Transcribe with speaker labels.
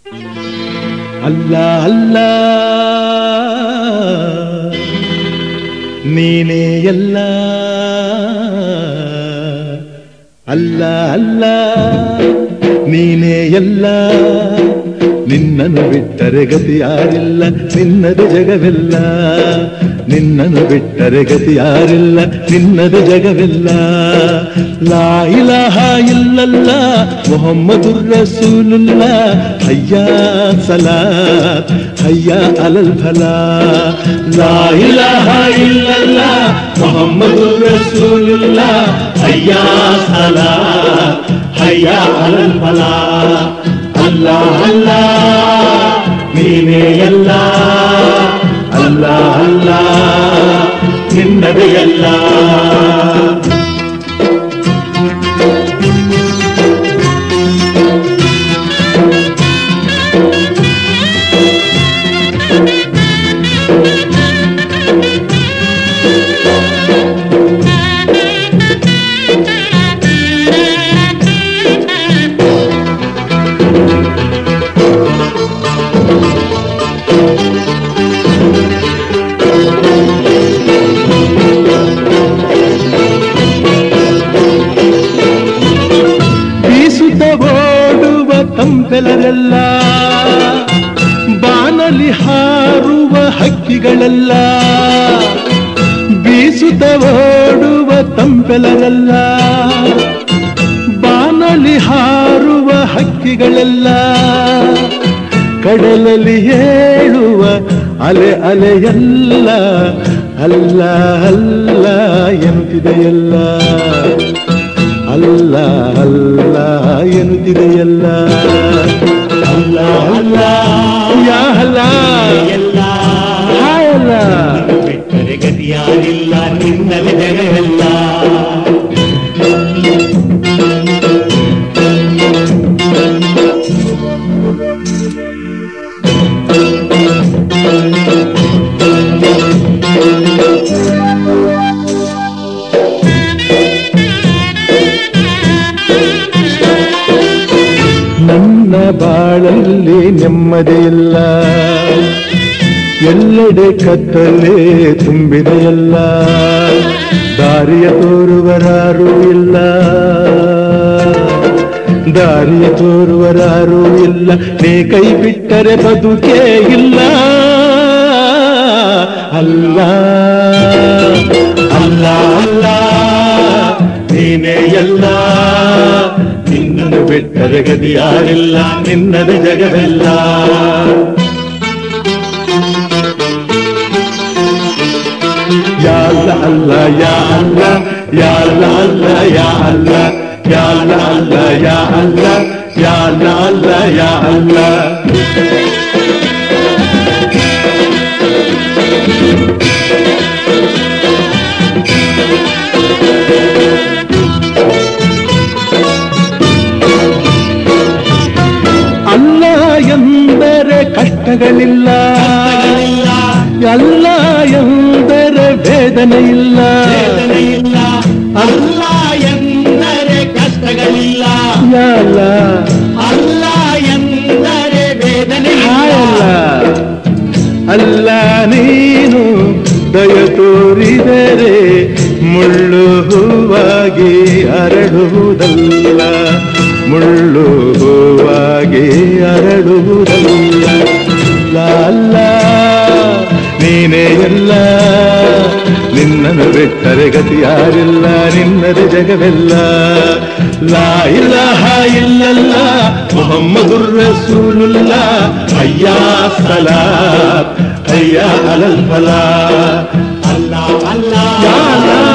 Speaker 1: ಅಲ್ಲ ಅಲ್ಲ ನೀನೇ ಎಲ್ಲ ಅಲ್ಲ ಅಲ್ಲ ನೀನೇ ಎಲ್ಲ ನಿನ್ನನ್ನು ಬಿಟ್ಟರೆ ಗತಿ ಯಾರಿಲ್ಲ ನಿನ್ನದು ಜಗವೆಲ್ಲ ನಿನ್ನನ್ನು ಬಿಟ್ಟರೆ ಗತಿ ಯಾರಿಲ್ಲ ನಿನ್ನದು ಜಗವೆಲ್ಲ ಲಾ ಇಲಾಹ ಇಲ್ಲಲ್ಲ ಮೊಹಮ್ಮದುರ್ ರಸೂಲುಲ್ಲ ಹಯ್ಯ ಸಲಾತ್ ಹಯ್ಯ ಅಲಲ್ ಫಲಾ ಲಾ ಇಲಾಹ ಇಲ್ಲಲ್ಲ ಮೊಹಮ್ಮದುರ್ ರಸೂಲುಲ್ಲ ಹಯ್ಯ ಸಲಾತ್ ಹಯ್ಯ ಅಲಲ್ ಫಲಾ ಅಲ್ಲ ಅಲ್ಲ ನೀನೇ ಎಲ್ಲ ಅಲ್ಲ ಅಲ್ಲ ನಿನ್ನದೇ ಎಲ್ಲ ಬೀಸುತ್ತ ಓಡುವ ತಂಪೆಲರೆಲ್ಲ ಬಾನಲಿ ಹಾರುವ ಹಕ್ಕಿಗಳೆಲ್ಲ ಬೀಸುತ್ತ ಓಡುವ ತಂಪೆಲರೆಲ್ಲ ಬಾನಲಿ ಹಾರುವ ಹಕ್ಕಿಗಳೆಲ್ಲ ಕಡಲಲ್ಲಿ ಹೇಳುವ ಅಲೆ ಅಲೆಯಲ್ಲ ಅಲ್ಲ ಅಲ್ಲ ಎನ್ನುತ್ತಿದೆಯಲ್ಲ ಅಲ್ಲ ಅಲ್ಲ ಎನ್ನುತ್ತಿದೆಯಲ್ಲ ಅಲ್ಲ ಅಲ್ಲ ಯಾ ಅಲ್ಲ
Speaker 2: ಎಲ್ಲ
Speaker 1: ಹಾಯ್ ಅಲ್ಲ
Speaker 2: ಬಿಟ್ಟರೆ ಗತಿಯಾರಿಲ್ಲ ನಿನ್ನಲಿ ಜಗವೆಲ್ಲ
Speaker 1: ನನ್ನ ಬಾಳಲ್ಲಿ ನೆಮ್ಮದಿಯಿಲ್ಲ ಎಲ್ಲೆಡೆ ಕತ್ತಲೆ ತುಂಬಿದೆಯಲ್ಲ ದಾರಿಯ ತೋರುವರಾರೂ ಇಲ್ಲ ದಾರಿಯ ತೋರುವರಾರೂ ಇಲ್ಲ ನೀ ಕೈ ಬಿಟ್ಟರೆ ಬದುಕೇ ಇಲ್ಲ ಅಲ್ಲ ಅಲ್ಲ ಅಲ್ಲ ನೀನೇ ಎಲ್ಲ ನಿನ್ನನ್ನು ಬಿಟ್ಟರೆ ಗದಿ ಯಾರಿಲ್ಲ ನಿನ್ನದ ಜಗವೆಲ್ಲ ಯಾ ಅಲ್ಲ ಅಲ್ಲ ಯಾ ಅಲ್ಲ ಯಾ ಅಲ್ಲ ಅಲ್ಲ ಯಾ ಅಲ್ಲ ಯಾ ಅಲ್ಲ ಅಲ್ಲ ಯಾ ಅಲ್ಲ ಯಾ ಅಲ್ಲ ಅಲ್ಲ ಯಾ ಅಲ್ಲ ಅಲ್ಲ ಎಂದರೆ ಕಷ್ಟಗಳಿಲ್ಲ ಅಲ್ಲ ಎಂದರೆ ವೇದನೆ ಇಲ್ಲ
Speaker 2: ವೇದನೆ ಇಲ್ಲ ಅಲ್ಲ ಎಂದರೆ ಕಷ್ಟಗಳಿಲ್ಲ
Speaker 1: ಅಲ್ಲ
Speaker 2: ಅಲ್ಲ ಎಂದರೆ ವೇದನೆ
Speaker 1: ಹಾಯಲ್ಲ
Speaker 2: ಇಲ್ಲ
Speaker 1: ಅಲ್ಲ ನೀನು ದಯ ತೋರಿದರೆ ಮುಳ್ಳು ಹೂವಾಗಿ ಅರಡುವುದಲ್ಲ ಮುಳ್ಳು ಹೂವಾಗಿ ಅರಡುವುದಲ್ಲ ಅಲ್ಲ ನೀನೇ ಎಲ್ಲ ನಿನ್ನನ್ನು ಬಿಟ್ಟರೆ ಗತಿ ಯಾರಿಲ್ಲ ನಿನ್ನದೆ ಜಗವೆಲ್ಲ ಲಾ ಇಲಾಹ ಇಲ್ಲಲ್ಲ ಮೊಹಮ್ಮದುರ್ ರಸೂಲುಲ್ಲ ಅಯ್ಯ ಸಲಾತ್ ಅಯ್ಯ ಅಲಲ್ ಫಲಾ
Speaker 2: ಅಲ್ಲ ಅಲ್ಲ
Speaker 1: ಯಾ ಅಲ್ಲ